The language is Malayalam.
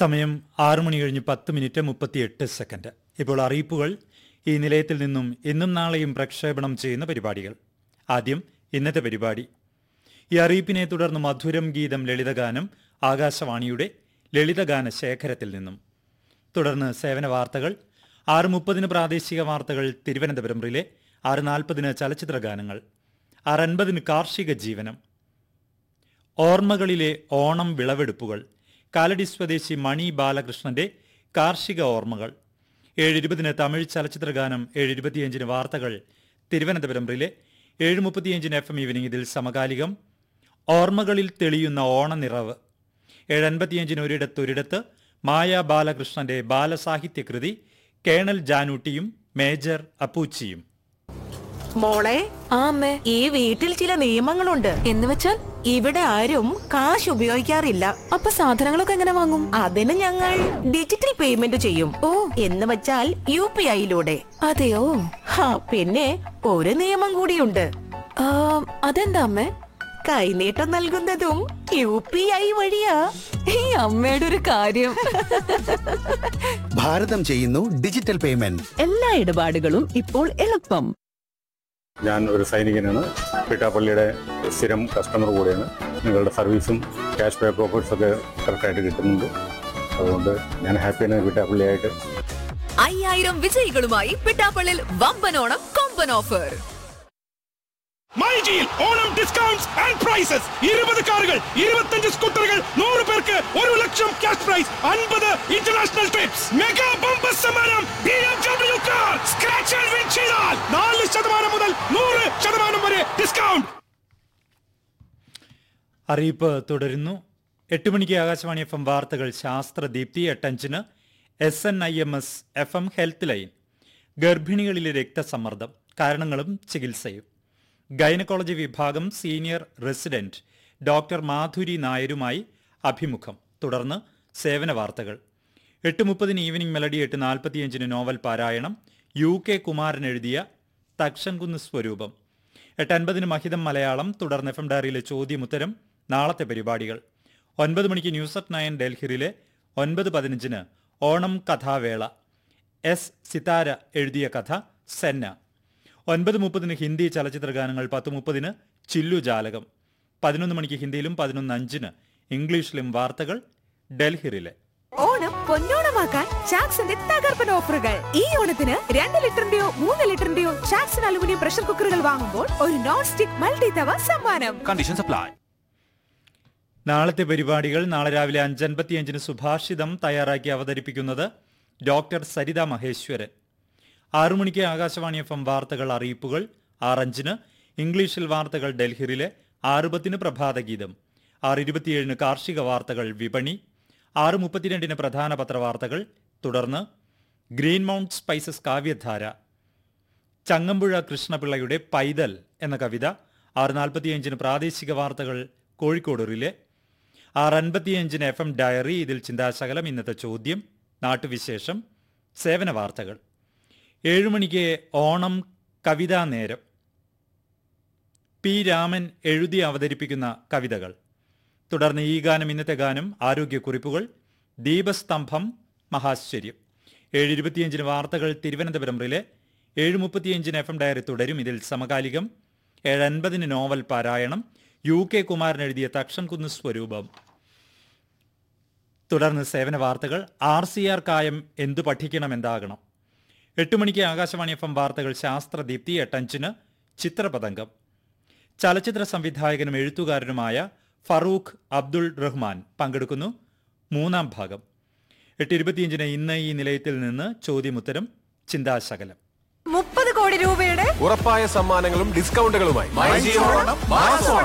സമയം ആറു മണി കഴിഞ്ഞ് പത്ത് മിനിറ്റ് മുപ്പത്തിയെട്ട് സെക്കൻഡ് ഇപ്പോൾ അറിയിപ്പുകൾ ഈ നിലയത്തിൽ നിന്നും ഇന്നും നാളെയും പ്രക്ഷേപണം ചെയ്യുന്ന പരിപാടികൾ ആദ്യം ഇന്നത്തെ പരിപാടി ഈ അറിയിപ്പിനെ തുടർന്ന് മധുരം ഗീതം ലളിതഗാനം ആകാശവാണിയുടെ ലളിതഗാന ശേഖരത്തിൽ നിന്നും തുടർന്ന് സേവന വാർത്തകൾ ആറ് മുപ്പതിന് പ്രാദേശിക വാർത്തകൾ തിരുവനന്തപുരം റിലെ ആറ് നാൽപ്പതിന് ചലച്ചിത്ര ഗാനങ്ങൾ ആറ് അൻപതിന് കാർഷിക ജീവനം ഓർമ്മകളിലെ ഓണം വിളവെടുപ്പുകൾ കാലടി സ്വദേശി മണി ബാലകൃഷ്ണന്റെ കാർഷിക ഓർമ്മകൾ ഏഴ് ഇരുപതിന് തമിഴ് ചലച്ചിത്ര ഗാനം ഏഴ് ഇരുപത്തിയഞ്ചിന് വാർത്തകൾ തിരുവനന്തപുരം റിലെ ഏഴ് മുപ്പത്തിയഞ്ചിന് എഫ് എം ഈവനിംഗ് ഇതിൽ സമകാലികം ഓർമ്മകളിൽ തെളിയുന്ന ഓണനിറവ് ഏഴ് അൻപത്തിയഞ്ചിന് ഒരിടത്തൊരിടത്ത് മായ ബാലകൃഷ്ണന്റെ ബാലസാഹിത്യ കൃതി കേണൽ ജാനൂട്ടിയും മേജർ അപ്പൂച്ചിയും മോളെ ആ അമ്മേ ഈ വീട്ടിൽ ചില നിയമങ്ങളുണ്ട് എന്ന് വെച്ചാൽ ഇവിടെ ആരും കാശ് ഉപയോഗിക്കാറില്ല അപ്പൊ സാധനങ്ങളൊക്കെ എങ്ങനെ വാങ്ങും അതിന് ഞങ്ങൾ ഡിജിറ്റൽ പേയ്മെന്റ് ചെയ്യും ഓ എന്ന് വെച്ചാൽ യു പി ഐയിലൂടെ അതെയോ ഹാ പിന്നെ ഒരു നിയമം കൂടിയുണ്ട് ആ, അതെന്താ അമ്മേ കൈനീട്ടം നൽകുന്നതും യു പി ഐ വഴിയാ ഈ അമ്മയുടെ ഒരു കാര്യം ഭാരതം ചെയ്യുന്നു ഡിജിറ്റൽ പേയ്മെന്റ് എല്ലാ ഇടപാടുകളും ഇപ്പോൾ എളുപ്പം ഞാൻ ഒരു സൈനികനാണ് പിട്ടാപ്പള്ളിയുടെ സ്ഥിരം കസ്റ്റമർ കൂടെയാണ് നിങ്ങളുടെ സർവീസും ക്യാഷ് ബാക്ക് ഓഫേഴ്സ് ഒക്കെ കറക്റ്റായിട്ട് കിട്ടുന്നുണ്ട് അതുകൊണ്ട് ഞാൻ ഹാപ്പിയാണ് പിട്ടാപ്പള്ളിയായിട്ട് അയ്യായിരം വിജയികളുമായി പിട്ടാപ്പള്ളിൽ വമ്പനോണം കൊമ്പൻ ഓഫർ മൈജിയിൽ ഓണം ഡിസ്കൗണ്ട്സ് ആൻഡ് പ്രൈസസ് ഇരുപത് കാറുകൾ ഇരുപത്തഞ്ച് സ്കൂട്ടറുകൾ നൂറ് പേർക്ക് ഒരു ലക്ഷം ക്യാഷ് പ്രൈസ് അൻപത് ഇന്റർനാഷണൽ ട്രിപ്സ് മെഗാ ബമ്പർ സമ്മാനം B M W car scratch and win ചെയ്താൽ നാല് ശതമാനം മുതൽ നൂറ് ശതമാനം വരെ ഡിസ്കൗണ്ട് അറിയിപ്പ് തുടരുന്നു എട്ട് മണിക്ക് ആകാശവാണി എഫ് എം വാർത്തകൾ ശാസ്ത്രദീപ്തി എട്ടഞ്ചിന് S N I M S F M health line ഗർഭിണികളിലെ രക്തസമ്മർദ്ദം കാരണങ്ങളും ചികിത്സയും ഗൈനക്കോളജി വിഭാഗം സീനിയർ റെസിഡന്റ് ഡോക്ടർ മാധുരി നായരുമായി അഭിമുഖം തുടർന്ന് സേവന വാർത്തകൾ എട്ട് മുപ്പതിന് ഈവനിംഗ് മെലഡി എട്ട് നാൽപ്പത്തിയഞ്ചിന് നോവൽ പാരായണം യു കെ കുമാരൻ എഴുതിയ തക്ഷൻകുന്ന് സ്വരൂപം എട്ട് അൻപതിന് മഹിതം മലയാളം തുടർന്ന് എഫ് എം ഡയറിയിലെ ചോദ്യമുത്തരം നാളത്തെ പരിപാടികൾ ഒൻപത് മണിക്ക് ന്യൂസ് അറ്റ് നയൻ ഡൽഹിയിലെ ഒൻപത് പതിനഞ്ചിന് ഓണം കഥാവേള എസ് സിതാര എഴുതിയ കഥ സെന്ന ഒൻപത് മുപ്പതിന് ഹിന്ദി ചലച്ചിത്ര ഗാനങ്ങൾ പത്ത് മുപ്പതിന് ചില്ലു ജാലകം പതിനൊന്ന് മണിക്ക് ഹിന്ദിയിലും പതിനൊന്ന് അഞ്ചിന് ഇംഗ്ലീഷിലും വാർത്തകൾ ഡൽഹിയിലെ ഓണം പൊന്നോണമാക്കാൻ ചാക്സിന്റെ തകർപ്പൻ ഓഫറുകൾ ഈ ഓണത്തിന് രണ്ട് ലിറ്ററിന്റെയോ മൂന്ന് ലിറ്ററിന്റെയോ ചാക്സൺ അലുമിനിയം പ്രഷർ കുക്കറുകൾ വാങ്ങുമ്പോൾ ഒരു നോൺ സ്റ്റിക് മൾട്ടി തവ സമ്മാനം കണ്ടീഷൻസ് അപ്ലൈ നാളത്തെ പരിപാടികൾ നാളെ രാവിലെ അഞ്ചൻപത്തിയഞ്ചിന് സുഭാഷിതം തയ്യാറാക്കി അവതരിപ്പിക്കുന്നത് ഡോക്ടർ സരിത മഹേശ്വരൻ ആറു മണിക്ക് ആകാശവാണി എഫ് എം വാർത്തകൾ അറിയിപ്പുകൾ ആറഞ്ചിന് ഇംഗ്ലീഷിൽ വാർത്തകൾ ഡൽഹിയിലെ ആറുപത്തിന് പ്രഭാതഗീതം ആറ് ഇരുപത്തിയേഴിന് കാർഷിക വാർത്തകൾ വിപണി ആറ് മുപ്പത്തിരണ്ടിന് പ്രധാന പത്രവാർത്തകൾ തുടർന്ന് ഗ്രീൻ മൗണ്ട് സ്പൈസസ് കാവ്യധാര ചങ്ങമ്പുഴ കൃഷ്ണപിള്ളയുടെ പൈതൽ എന്ന കവിത ആറ് നാൽപ്പത്തിയഞ്ചിന് പ്രാദേശിക വാർത്തകൾ കോഴിക്കോട് റിലെ ആറ് അൻപത്തിയഞ്ചിന് എഫ് എം ഡയറി ഇതിൽ ചിന്താശകലം ഇന്നത്തെ ചോദ്യം നാട്ടുവിശേഷം സേവന വാർത്തകൾ ഏഴു മണിക്ക് ഓണം കവിതാ നേരം പി രാമൻ എഴുതി അവതരിപ്പിക്കുന്ന കവിതകൾ തുടർന്ന് ഈ ഗാനം ഇന്നത്തെ ഗാനം ആരോഗ്യക്കുറിപ്പുകൾ ദീപസ്തംഭം മഹാശ്ചര്യം ഏഴ് ഇരുപത്തിയഞ്ചിന് വാർത്തകൾ തിരുവനന്തപുരം റിലെ ഏഴ് മുപ്പത്തിയഞ്ചിന് എഫ് എം ഡയറി തുടരും ഇതിൽ സമകാലികം ഏഴ് അൻപതിന് നോവൽ പാരായണം യു കെ കുമാരൻ എഴുതിയ തക്ഷൻകുന്ന് സ്വരൂപം തുടർന്ന് സേവന വാർത്തകൾ ആർ സി ആർ കായം എന്തു പഠിക്കണം എന്താകണം എട്ട് മണിക്ക് ആകാശവാണി എഫ് എം വാർത്തകൾ ശാസ്ത്രദീപ്തി എട്ടഞ്ചിന് ചിത്രപതംഗം ചലച്ചിത്ര സംവിധായകനും എഴുത്തുകാരനുമായ ഫറൂഖ് അബ്ദുൾ റഹ്മാൻ പങ്കെടുക്കുന്നു മൂന്നാം ഭാഗം എട്ട് ഇരുപത്തിയഞ്ചിന് ഇന്ന് ഈ നിലയത്തിൽ നിന്ന് ചോദ്യമുത്തരം ചിന്താശകലം മുപ്പത് കോടി രൂപയുടെ ഉറപ്പായ സമ്മാനങ്ങളും ഡിസ്കൗണ്ടുകളുമായി